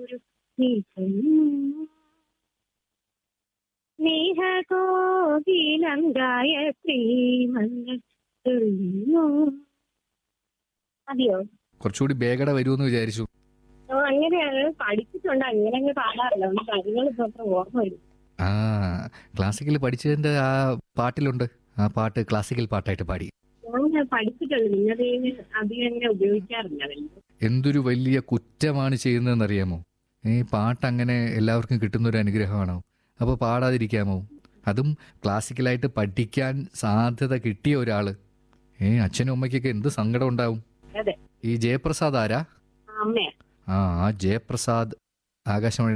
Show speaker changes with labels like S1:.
S1: ഒരു സ്നേഹകോകിലം ഗായത്രി മഞ്ഞ അതെയോ
S2: കുറച്ചുകൂടി വേഗത വരുമെന്ന് വിചാരിച്ചു
S1: ഓ, അങ്ങനെയാണ് പഠിച്ചിട്ടുണ്ട് അങ്ങനെ അങ്ങ് പാടാറില്ല ഒന്ന് കാര്യങ്ങൾ ഇപ്പൊ അത്ര ഓർമ്മ വരും
S2: ആ ക്ലാസിക്കൽ പഠിച്ചതിന്റെ ആ പാട്ടിലുണ്ട് ആ പാട്ട് ക്ലാസിക്കൽ പാട്ടായിട്ട് പാടി
S1: ഞാൻ പഠിച്ചിട്ടുണ്ട് നിന്നത് അധികം അങ്ങനെ ഉപയോഗിക്കാറില്ല വലിയ
S2: എന്തൊരു വലിയ കുറ്റമാണ് ചെയ്യുന്നതെന്ന് അറിയാമോ ഈ പാട്ട് അങ്ങനെ എല്ലാവർക്കും കിട്ടുന്ന ഒരു അനുഗ്രഹമാണോ അപ്പോൾ പാടാതിരിക്കാമോ അതും ക്ലാസിക്കലായിട്ട് പഠിക്കാൻ സാധ്യത കിട്ടിയ ഒരാള് ഏ അച്ഛനും അമ്മയ്ക്കൊക്കെ എന്ത് സങ്കടം ഉണ്ടാവും
S1: അതെ
S2: ഈ ജയപ്രസാദ് ആരാ
S1: അമ്മയാ
S2: ആ ആ ജയപ്രസാദ് ആകാശവാണി